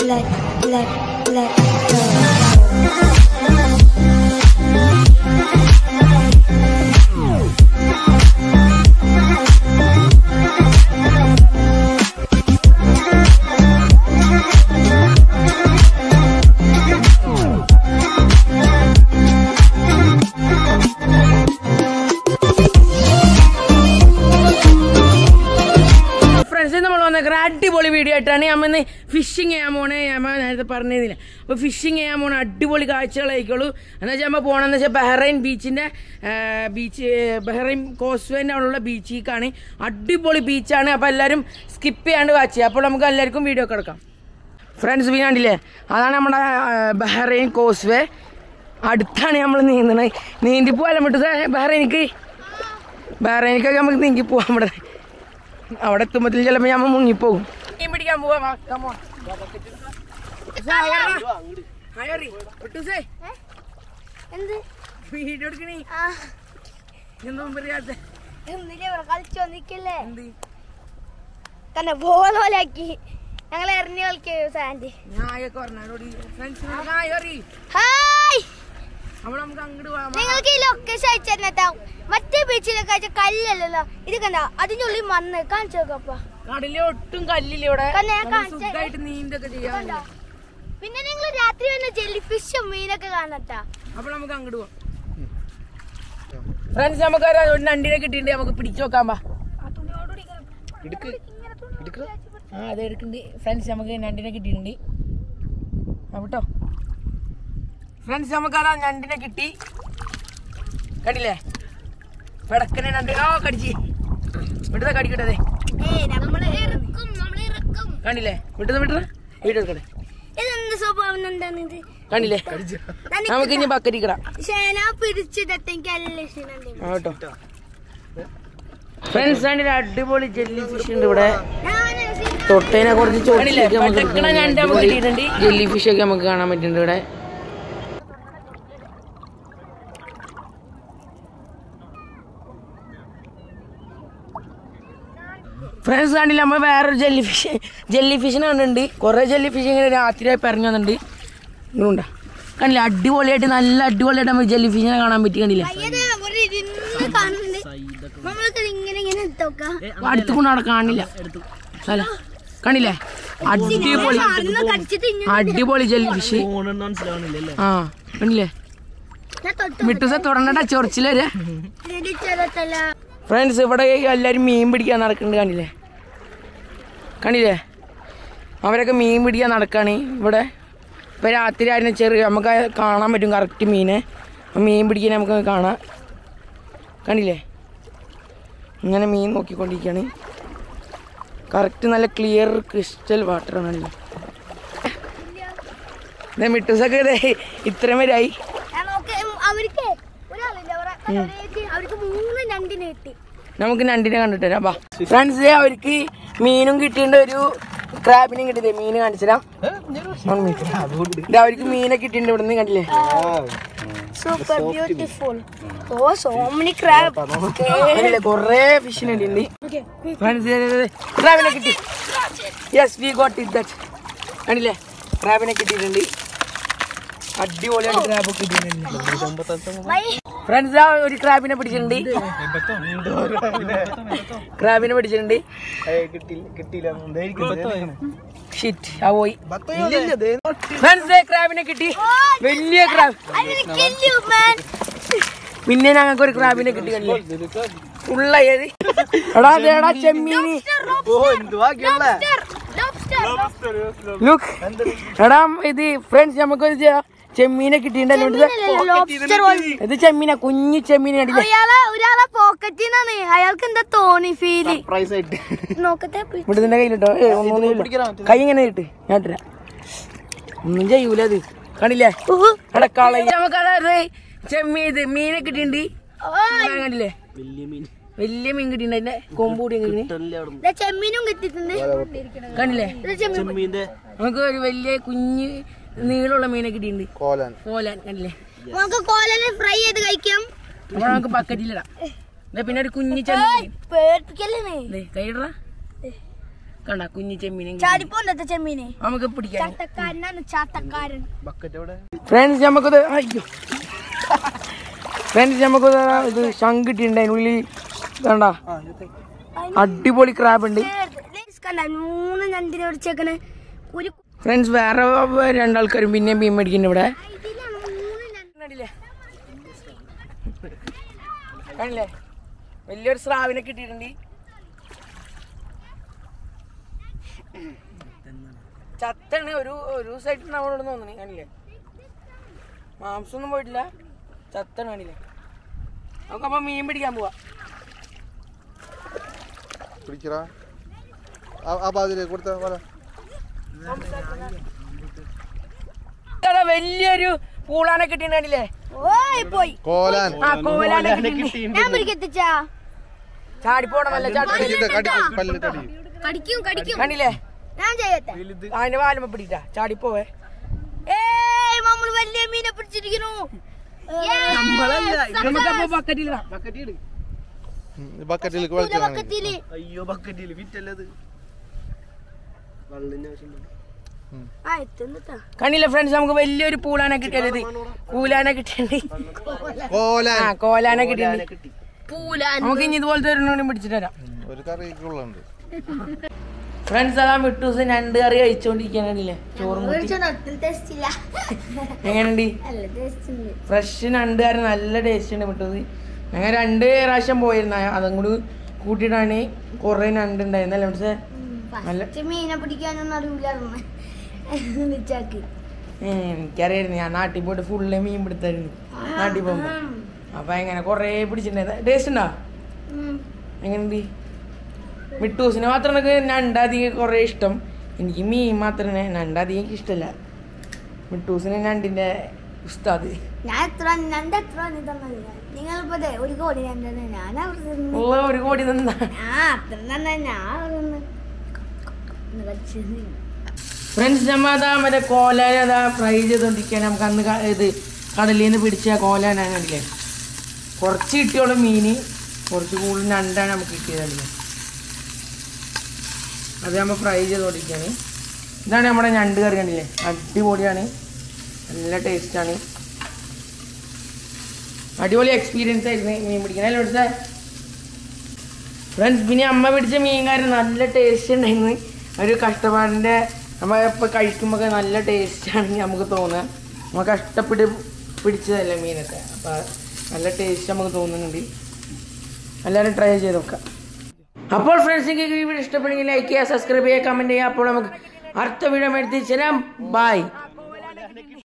let, let, let go. Friends നമ്മൾ വന്നേക്കുന്ന അടിപൊളി വീഡിയോ ആയിട്ടാണ് നമ്മൾ ഇന്ന് ഫിഷിങ് ചെയ്യാൻ പോണേ നമ്മൾ നേരത്തെ പറഞ്ഞതില്ല അപ്പോൾ ഫിഷിങ് ചെയ്യാൻ പോണ അടിപൊളി കാഴ്ചകളായിക്കോളൂ എന്ന് വെച്ചാൽ നമ്മൾ പോകണമെന്ന് വെച്ചാൽ ബഹ്റൈൻ ബീച്ചിൻ്റെ ബീച്ച് ബഹ്റൈൻ കോസ്വേൻ്റെ അവിടെയുള്ള ബീച്ചിലേക്കാണ് അടിപൊളി ബീച്ചാണ് അപ്പോൾ എല്ലാവരും സ്കിപ്പ് ചെയ്യാണ്ട് വാച്ച് ചെയ്യുക അപ്പോൾ നമുക്ക് എല്ലാവർക്കും വീഡിയോ ഒക്കെ എടുക്കാം ഫ്രണ്ട്സ് വീ കണ്ടില്ലേ അതാണ് നമ്മുടെ ആ, ബഹ്റൈൻ കോസ്വേ അടുത്താണ് നമ്മൾ നീന്തണത് നീന്തി പോകാൻ പറ്റും ബഹ്റൈനിക്ക് ബഹ്റൈനിക്കൊക്കെ നമുക്ക് നീന്തി പോകാൻ ഇവിടെ അവിടെ എത്തുമ്പത്തിൽ ചിലപ്പോ ഞാൻ മുങ്ങിപ്പോകും മീൻ പിടിക്കാൻ പോവാ വാ, come on. ഉസ്സേ, അയറാ. അയറി. ഉട്ടുസേ, എന്ത് വീഡിയോ എടുക്കണേ ആ എന്തും പറയാത്ത എന്തിനാ ഇവിടെ കളിച്ചു വന്നിക്കല്ലേ എന്ത് തന്നെ ബോൾ പോലാക്കി ഞങ്ങൾ എറിഞ്ഞു കളിക്കോ സാൻഡ് ഞാൻ ആയൊക്കെ പറഞ്ഞോടി ഫ്രണ്ട്സ് അയറി ഹായ് അവിടെ നമുക്ക് അങ്ങോട്ട് പോകാം നിങ്ങൾക്ക് ഈ ലൊക്കേഷൻ അയച്ചു തന്നിട്ടാവും മറ്റേ ബീച്ചിലൊക്കെ അയച്ച കല്ലല്ലല്ലോ ഇത് കണ്ട അതിന്റെ ഉള്ളിൽ മണ്ണ് കാണിച്ചു നോക്കപ്പ കടലിൽ ഒട്ടും കല്ലില്ല ഇവിടെ കല്ല് ഞാൻ നമുക്ക് കാണിച്ചു തരാം. സുഖമായിട്ട് നീന്തൊക്കെ ചെയ്യാം കണ്ടോ? പിന്നെ നിങ്ങൾ രാത്രി വന്ന ജെല്ലി ഫിഷും മീനൊക്കെ കാണട്ടാ അപ്പൊ നമുക്ക് അങ്ങോട്ട് പോവാം ഫ്രണ്ട്സ് നമുക്ക് ഒരു ഒരു നണ്ടിനെ കിട്ടിയിട്ട് നമുക്ക് പിടിച്ചു നോക്കാം പാ ആ അത് എടുക്കുന്നുണ്ട് ഫ്രണ്ട്സ് നമുക്ക് ഞണ്ടിനെ കിട്ടിയിട്ടുണ്ട് ആ വിട്ടോ ഫ്രണ്ട്സ് നമുക്ക് അതാ ഞണ്ടിനെ കിട്ടി കണ്ടില്ലേ പെടക്കനെ ഞണ്ട് ആ കടിച്ച് വിട്ടതാ കടിക്കട്ടതേ നമ്മള് ഇറക്കും നമ്മള് ഇറക്കും കണ്ടില്ലേ വിട്ടത് വിട്ടത് വീഡിയോ എടുക്കട്ടെ ഇതെന്ത് സ്വഭാവം എന്താണ് ഇത് കണ്ടില്ലേ നമുക്ക് ഇനി ബക്കറ്റിക്കടാം ഷേന പിടിച്ചിട്ട് എനിക്ക് നല്ല ഇഷ്ടം ആ കേട്ടോ ഫ്രണ്ട്സ് ആണെങ്കിൽ അടിപൊളി ജെല്ലി ഫിഷ് ഉണ്ട് ഇവിടെ തൊട്ടേനെ കുറച്ച് ജെല്ലി ഫിഷ് ഒക്കെ നമുക്ക് കാണാൻ പറ്റുന്നുണ്ട് ഇവിടെ ഫ്രണ്ട്സ് കണ്ടില്ല നമ്മൾ വേറൊരു ജെല്ലി ഫിഷ് ജെല്ലി ഫിഷിനെ കണ്ടിട്ടുണ്ട് കുറേ ജെല്ലി ഫിഷ് ഇങ്ങനെ രാത്രിയായി പറഞ്ഞു വന്നിട്ടുണ്ട് ഇങ്ങോട്ടാ കണ്ടില്ല അടിപൊളിയായിട്ട് നല്ല അടിപൊളിയായിട്ട് നമുക്ക് ജെല്ലി ഫിഷിനെ കാണാൻ പറ്റി കണ്ടില്ലേ കാണുന്നുണ്ട് നമ്മൾക്ക് ഇങ്ങനെ ഇങ്ങനെ എടുത്തോക്കാം അടുത്ത് കൊണ്ട് അവിടെ കാണില്ല അല്ല കണ്ടില്ലേ അടിപൊളി അന്ന് കടിച്ചിട്ട് ഇങ്ങനെ അടിപൊളി ജെല്ലി ഫിഷ് ആ കണ്ടില്ലേ ഞാൻ തൊട്ട് മിട്ടുസ തുടങ്ങണ്ട ചൊറിച്ചില് വരെ ഇടിച്ചതല്ല ഫ്രണ്ട്സ് ഇവിടെ എല്ലാവരും മീൻ പിടിക്കാൻ നടക്കുന്നുണ്ട് കണ്ടില്ലേ കണ്ടില്ലേ അവരൊക്കെ മീൻ പിടിക്കാൻ നടക്കാണ് ഇവിടെ ഇപ്പം രാത്രി ആയിരുന്നു ചെറിയ നമുക്ക് കാണാൻ പറ്റും കറക്റ്റ് മീനെ അപ്പം മീൻ പിടിക്കാൻ നമുക്ക് കാണാം കണ്ടില്ലേ ഇങ്ങനെ മീൻ നോക്കിക്കൊണ്ടിരിക്കുകയാണ് കറക്റ്റ് നല്ല ക്ലിയർ ക്രിസ്റ്റൽ വാട്ടറാണ് കണ്ടില്ലേ ഇതേ മിട്ടുസൊക്കെ ഇതേ ഇത്രയും വരെയായി ഞാൻ നോക്ക് അവർക്ക് ഒരാളില്ല അവരെ അവർക്ക് മൂന്ന് രണ്ടിന് കിട്ടി നമുക്ക് രണ്ടിനെ കണ്ടിട്ട് വരാം ബാ ഫ്രണ്ട്സ് അവർക്ക് മീനും കിട്ടിയിട്ടുണ്ട് ഒരു ക്രാബിനും കിട്ടിയില്ലേ മീൻ കാണിച്ചുതരാം One minute. ഇത് അവർക്ക് മീനെ കിട്ടിയിട്ടുണ്ട് ഇവിടെ നിന്ന് കണ്ടില്ലേ super beautiful oh so many crab കണ്ടില്ലേ കൊറേ ഫിഷിനെ കിട്ടിയിട്ടുണ്ട് ഫ്രണ്ട്സ് ക്രാബിനെ കിട്ടി yes we got it that കണ്ടില്ലേ ക്രാബിനെ കിട്ടിയിട്ടുണ്ട് അടിപൊളിയായിട്ട് ക്രാബ് കിട്ടിയിട്ടുണ്ട് ഫ്രണ്ട്സ് ആ ഒരു ക്രാബിനെ പിടിച്ചിട്ടുണ്ട് ക്രാബിനെ പിടിച്ചിട്ടുണ്ട് ഷിറ്റ് ആ പോയി ഫ്രണ്ട്സ് ക്രാബിനെ കിട്ടി വലിയ ക്രാബ് പിന്നെ ഞങ്ങൾക്ക് ഒരു ക്രാബിനെ കിട്ടി കണ്ടില്ലേ ഉള്ള ഏത് എടാ ദേടാ ചെമ്മീനി ലുക്ക് എടാ ഇത് ഫ്രണ്ട്സ് നമുക്കൊരു ചെ- ചെമ്മീനെ കിട്ടിയിട്ടുണ്ടല്ലോ ഇത്. ഇത് ചെമ്മീന കുഞ്ഞു ചെമ്മീൻ കണ്ടില്ലേ ഒരാളെ ഒരാളെ പോക്കറ്റിൽ നിന്നാണ് അയാൾക്ക് എന്താ തോന്നി ഫീല് നോക്കട്ടെ ഇവിടുത്തെ കയ്യിലിട്ടോ ഏ ഒന്നും ഇല്ല കൈ ഇങ്ങനെ ഇട്ട് ഞാൻ ഇട്ടുതരാം. ഒന്നും ചെയ്യൂല അത് കണ്ടില്ലേ എടാ കളയ നമുക്കതായത് ചെമ്മീൻ ഇത് മീനെ കിട്ടിയിട്ടുണ്ട് ഇതാ കണ്ടില്ലേ വലിയ മീൻ കിട്ടിയിട്ടുണ്ട് അതിന്റെ കൊമ്പ് കൂടി കിട്ടി ദേ ചെമ്മീനും കിട്ടിയിട്ടുണ്ട് കണ്ടില്ലേ ഇത് ചെമ്മീൻ നമുക്ക് ഒരു വലിയ കുഞ്ഞ് നീളമുള്ള മീനെ കിട്ടിയിട്ടുണ്ട് കോലാൻ കണ്ടില്ലേ നമുക്ക് കോലനെ ഫ്രൈ ചെയ്ത് കഴിക്കാം അപ്പൊ നമുക്ക് ബക്കറ്റിലിടാം ദേ പിന്നെ ഒരു കുഞ്ഞു ചെമ്മീൻ പേടിപ്പിക്കല്ലേ ദേ, കൈയിടറാ കണ്ട കുഞ്ഞി ചെമ്മീനും ചാടിപ്പോന്നത്തെ ചെമ്മീന് നമുക്ക് പിടിക്കാം ചാട്ടക്കാരനാണ് ചാട്ടക്കാരൻ ബക്കറ്റ് എവിടെ ഫ്രണ്ട്സ് നമുക്കത് അയ്യോ ഫ്രണ്ട്സ് നമുക്കത് ഇത് ശങ്ക് കിട്ടിയിട്ടുണ്ട് അതിനുള്ളിൽ കണ്ട അടിപൊളി ക്രാബ് ഉണ്ട് കണ്ട മൂന്ന് ഞണ്ടിനെ പിടിച്ചേക്കണ് ഒരു ഫ്രണ്ട്സ് വേറെ രണ്ടാൾക്കാരും പിന്നെ മീൻ മേടിക്കുന്നുണ്ട് ഇവിടെ ഇതിലാണ് മൂന്ന് ഞണ്ട് കണ്ടില്ലേ കണ്ടില്ലേ വലിയൊരു സ്രാവിനെ കിട്ടിയിട്ടുണ്ട് ചത്താണ് ഒരു ഒരു സൈഡ് ഉണ്ടാവണോട് തോന്നുന്നു കണ്ടില്ലേ മാംസമൊന്നും പോയിട്ടില്ല ചത്താണ് കണ്ടില്ലേ നമുക്കപ്പോ മീൻ പിടിക്കാൻ പോവാ പിടിക്കടാ ആ- ആ ബാതിലേക്ക് കൊടുത്ത വല ഇതാ വലിയൊരു പൂളാനെ കിട്ടിയിട്ടുണ്ടല്ലേ ഓയ് പോയി കോലാൻ ആ കോലാനെ കിട്ടിയിട്ടുണ്ട് ഞാൻ പിടിക്കത്തിച്ചാ ചാടിപ്പോണം വല്ല ചാടി കടിക്കട്ടെ കടിക്കും പല്ല് കടി കടിക്കും കടിക്കും കണ്ടില്ലേ ഞാൻ ചെയ്യട്ടെ അതിന്റെ വാലുമ്പ പിടിക്കാ ചാടിപ്പോവേ ഏയ് നമ്മൾ വലിയ മീനെ പിടിച്ചിരിക്കുന്നു നമുക്കപ്പോ ബക്കറ്റിലിടാം ബക്കറ്റിലേക്ക് വലിച്ചു പക്കത്തില് അയ്യോ ബക്കറ്റില് വിറ്റല്ലത് വെള്ളത്തിന് ആവശ്യം ആ എത്തുന്നിട്ടാ കണ്ടില്ല ഫ്രണ്ട്സ് നമുക്ക് വലിയൊരു പൂളാനെ കിട്ടിയത് കൂലാനെ കിട്ടിയിട്ടുണ്ട് കോലാൻ ആ കോലാനെ കിട്ടിയിട്ടുണ്ട് കിട്ടി പൂലാൻ നമുക്ക് ഇനി ഇതുപോലത്തെ ഒരെണ്ണം പിടിച്ചിട്ട് വരാം ഒരു കറിക്കുള്ളുണ്ട് ഫ്രണ്ട്സ് അതാ മിട്ടൂസ് രണ്ട് കറി കഴിച്ചോണ്ടിരിക്കാനില്ലേ ചോറും കൂട്ടി ടേസ്റ്റ് ഇല്ല എങ്ങനെയുണ്ട് നല്ല ടേസ്റ്റ് ഉണ്ട് ഫ്രഷ് രണ്ട് കറി നല്ല ടേസ്റ്റ് ഉണ്ട് മിട്ടൂസ് ഞങ്ങൾ രണ്ട് പ്രാവശ്യം പോയിരുന്ന അതും കൂടി കൂട്ടിയിട്ടാണ് കുറേ ഞണ്ട് ഉണ്ടായിരുന്നല്ലേ പക്ഷേ നല്ല ഫസ്റ്റ് മീനെ പിടിക്കാനൊന്നും അറിയില്ലായിരുന്നു വിളിച്ചാക്കി ഏ, എനിക്കറിയായിരുന്നു ഞാൻ നാട്ടിൽ പോയിട്ട് ഫുള്ള് മീൻ പിടുത്തായിരുന്നു നാട്ടിൽ പോകുമ്പോ അപ്പൊ എങ്ങനെ കൊറേ പിടിച്ചിട്ടുണ്ടായിരുന്നു ടേസ്റ്റ് ഉണ്ടോ എങ്ങനെയുണ്ട് മിട്ടൂസിനെ മാത്രം എനിക്ക് നണ്ടാധികം കുറേ ഇഷ്ടം എനിക്ക് മീൻ മാത്രമേ നണ്ടാധികം എനിക്ക് ഇഷ്ടമല്ല മിട്ടൂസിന് നണ്ടിന്റെ ഉസ്താദ് ഞാൻ എത്ര രണ്ട് എത്ര തന്നില്ല നിങ്ങളിപ്പോ ദേ ഒരു കോടി രണ്ടെന്ന് ഞാൻ അവിടെ തിന്നു ഉള്ള ഒരു കോടി തന്നാ ആ അത്ര തന്നെ ഞാൻ അവിടെ നിന്ന് ഒന്ന് കടിച്ച് തിന്നു. ഫ്രണ്ട്സ് നമ്മ അതാ മറ്റേ കോലാൻ അതാ ഫ്രൈ ചെയ്തോണ്ടിരിക്കാൻ നമുക്ക് അന്ന് ക- ഇത് കടലിൽ നിന്ന് പിടിച്ച കോലാനാണ് കണ്ടില്ലേ കുറച്ച് കിട്ടിയോളൂ മീന് കുറച്ച് കൂടുതൽ നണ്ടാണ് നമുക്ക് കിട്ടിയതല്ലേ അത് നമ്മൾ ഫ്രൈ ചെയ്തോണ്ടിരിക്കുകയാണ് ഇതാണ് നമ്മുടെ ഞണ്ട് കറി കണ്ടില്ലേ അടിപൊളിയാണ് നല്ല ടേസ്റ്റാണ് അടിപൊളി എക്സ്പീരിയൻസ് ആയിരുന്നു മീൻ പിടിക്കാൻ അല്ലേ ഇവിടുത്തെ ഫ്രണ്ട്സ് പിന്നെ അമ്മ പിടിച്ച മീൻകാരൻ നല്ല ടേസ്റ്റ് ഉണ്ടായിരുന്നു ഒരു കഷ്ടപ്പാടിൻ്റെ നമ്മൾ ഇപ്പോൾ കഴിക്കുമ്പോൾ നല്ല ടേസ്റ്റാണ് നമുക്ക് തോന്നുക നമ്മൾ കഷ്ടപ്പെട്ട് പിടിച്ചതല്ലേ മീനൊക്കെ അപ്പോൾ നല്ല ടേസ്റ്റ് നമുക്ക് തോന്നുന്നുണ്ട് എല്ലാവരും ട്രൈ ചെയ്ത് നോക്കാം അപ്പോൾ ഫ്രണ്ട്സ് നിങ്ങൾക്ക് ഈ വീഡിയോ ഇഷ്ടപ്പെടുമെങ്കിൽ ലൈക്ക് ചെയ്യുക സബ്സ്ക്രൈബ് ചെയ്യുക കമൻറ്റ് ചെയ്യുക അപ്പോൾ നമുക്ക് അടുത്ത വീഡിയോ എടുത്തിച്ചു തരാം ബൈ